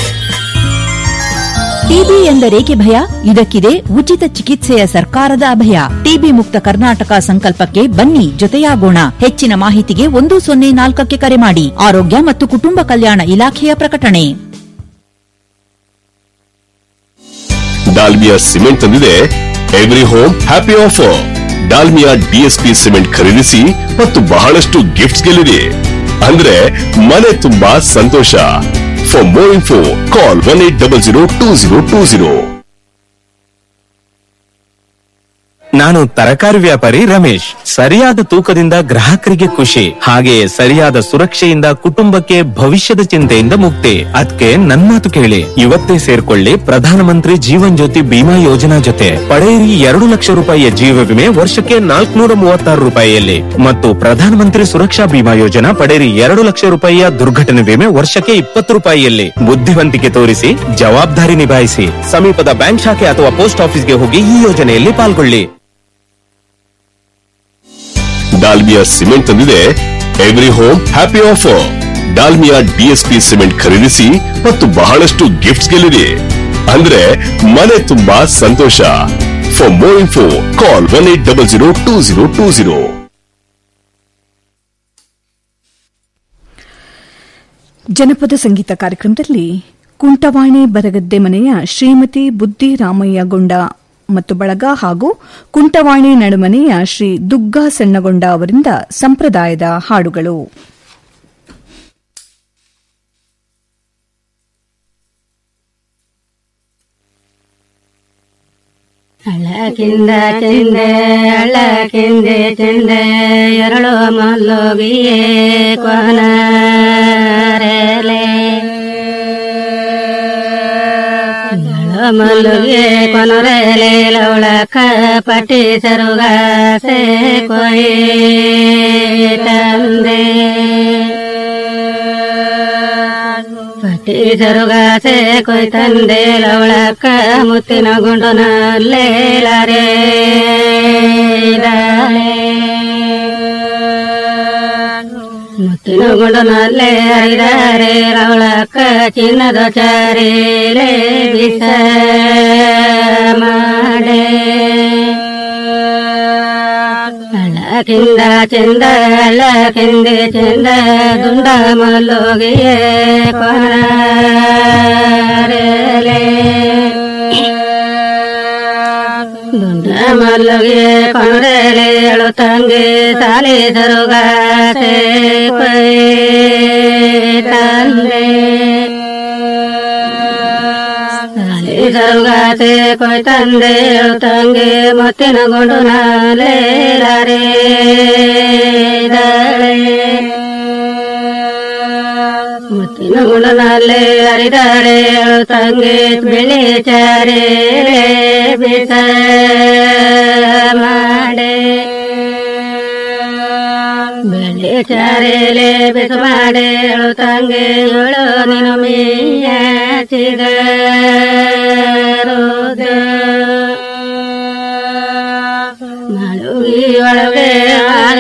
S10: ಟಿಬಿ ಎಂದರೇಕೆ ಭಯ ಇದಕ್ಕಿದೆ ಉಚಿತ ಚಿಕಿತ್ಸೆಯ ಸರ್ಕಾರದ ಅಭಯ ಟಿಬಿ ಮುಕ್ತ ಕರ್ನಾಟಕ ಸಂಕಲ್ಪಕ್ಕೆ ಬನ್ನಿ ಜೊತೆಯಾಗೋಣ ಹೆಚ್ಚಿನ ಮಾಹಿತಿಗೆ ಒಂದು ಸೊನ್ನೆ ನಾಲ್ಕಕ್ಕೆ ಕರೆ ಮಾಡಿ ಆರೋಗ್ಯ ಮತ್ತು ಕುಟುಂಬ ಕಲ್ಯಾಣ ಇಲಾಖೆಯ ಪ್ರಕಟಣೆ
S14: ಡಾಲ್ಮಿಯಾ ಸಿಮೆಂಟ್ ತಂದಿದೆ every home happy offer Dalmia DSP cement ಖರೀದಿಸಿ ಮತ್ತು ಬಹಳಷ್ಟು ಗಿಫ್ಟ್ಸ್ ಗೆಲ್ಲಿರಿ ಅಂದ್ರೆ ಮನೆ ತುಂಬಾ ಸಂತೋಷ for more info call one eight double zero two zero two zero
S17: ನಾನು ತರಕಾರಿ ವ್ಯಾಪಾರಿ ರಮೇಶ್ ಸರಿಯಾದ ತೂಕದಿಂದ ಗ್ರಾಹಕರಿಗೆ ಖುಷಿ ಹಾಗೆಯೇ ಸರಿಯಾದ ಸುರಕ್ಷೆಯಿಂದ ಕುಟುಂಬಕ್ಕೆ ಭವಿಷ್ಯದ ಚಿಂತೆಯಿಂದ ಮುಕ್ತಿ ಅದಕ್ಕೆ ನನ್ ಮಾತು ಕೇಳಿ ಇವತ್ತೇ ಸೇರ್ಕೊಳ್ಳಿ ಪ್ರಧಾನಮಂತ್ರಿ ಜೀವನ್ ಜ್ಯೋತಿ ಬಿಮಾ ಯೋಜನಾ ಜೊತೆ ಪಡೆಯಿರಿ ಎರಡು ಲಕ್ಷ ರೂಪಾಯಿಯ ಜೀವ ವಿಮೆ ವರ್ಷಕ್ಕೆ ನಾಲ್ಕುನೂರ ಮೂವತ್ತಾರು ರೂಪಾಯಿಯಲ್ಲಿ ಮತ್ತು ಪ್ರಧಾನಮಂತ್ರಿ ಸುರಕ್ಷಾ ಬಿಮಾ ಯೋಜನಾ ಪಡೆಯಿರಿ ಎರಡು ಲಕ್ಷ ರೂಪಾಯಿಯ ದುರ್ಘಟನೆ ವಿಮೆ ವರ್ಷಕ್ಕೆ ಇಪ್ಪತ್ತು ರೂಪಾಯಿಯಲ್ಲಿ ಬುದ್ಧಿವಂತಿಕೆ ತೋರಿಸಿ ಜವಾಬ್ದಾರಿ ನಿಭಾಯಿಸಿ ಸಮೀಪದ ಬ್ಯಾಂಕ್ ಶಾಖೆ ಅಥವಾ ಪೋಸ್ಟ್ ಆಫೀಸ್ಗೆ ಹೋಗಿ ಈ ಯೋಜನೆಯಲ್ಲಿ ಪಾಲ್ಗೊಳ್ಳಿ
S14: ಡಾಲ್ಮಿಯಾ ಸಿಮೆಂಟ್ ತಂದಿದೆ every home happy offer Dalmia DSP cement ಖರೀದಿಸಿ ಮತ್ತು ಬಹಳಷ್ಟು ಗಿಫ್ಟ್ಸ್ ಗೆಲ್ಲಿರಿ ಅಂದ್ರೆ ಮನೆ ತುಂಬಾ ಸಂತೋಷ for more info call one eight double zero two zero two zero
S2: ಜನಪದ ಸಂಗೀತ ಕಾರ್ಯಕ್ರಮದಲ್ಲಿ ಕುಂಟವಾಣಿ ಬರಗದ್ದೆ ಮನೆಯ ಶ್ರೀಮತಿ ಬುದ್ಧಿರಾಮಯ್ಯ ಗೊಂಡ ಮತ್ತು ಬಳಗ ಹಾಗೂ ಕುಂಟವಾಣಿ ನಡುಮನೆಯ ಶ್ರೀ ದುಗ್ಗಾ ಸಣ್ಣಗೊಂಡ ಅವರಿಂದ ಸಂಪ್ರದಾಯದ ಹಾಡುಗಳು
S18: ಅಳಕಿಂದ ಚೆಂದೆ ಅಳಕಿಂದೆ ಚೆಂದೆ ಎರಳು ಮಲ್ಲೋಗಿಯೇ ಕೊನರೆಲೆ ಎರಳು ಮಲ್ಲುಗೆ ಕೊನರೆಲೆ ಲವಳಕ ಪಟ್ಟಿ ಸರುಗಾಸೆ ಕೊಯ್ ತಂದೆ ಪಟ್ಟಿ ಸರುಗಾಸೆ ಕೊಯ್ ತಂದೆ ಲವಳಕ್ಕ ಮುತ್ತಿನ ಗುಂಡನಲ್ಲೇ ಲಾರೆ ಮುತ್ತಿನ ಗುಂಡನಲ್ಲೇ ಹರಿದಾರೆ ಲವಳಕ್ಕ ಚಿನ್ನದ ಚಾರೇಲೆ ಬಿಸ ಮಾಡೆ ಅಳಕಿಂದ ಚಂದ ಅಳಕಿಂದೆ ಚಂದ ದುಂಡ ಮಲ್ಲೋಗಿಯೇ ಕೊನರೆಲೆ ದುಂಡ ಮಲ್ಲೋಗಿಯೇ ಕೊನರೆಲೆ ಅಳು ತಂಗೆ ಸಾಲೆ ಸರುಗಾಸೆ ಕೊಯ್ ತಂದೆ ಸರುಗಾಸೆ ಕೊಯ್ ತಂದೆ ಅಳು ತಂಗೆ ಮುತ್ತಿನ ಗುಂಡು ನಾಲೆ ಲಾರೆ ಮುತ್ತಿನ ಗುಂಡು ನಾಲೆ ಹರಿದಾಳೆ ಅಳು ತಂಗೆ ಬೆಳೆ ಚಾರೆ ಬಿಸ ಮಾಡೆ ಬೆಳೆ ಚಾರೆಲೆ ಬಿಸ ಮಾಡೆ ಅಳು ತಂಗೆ ಏಳು ನೀನು ಮೀಯ ಚಿಗರೋದ ಮಳುಗಿ ಒಳಗೆ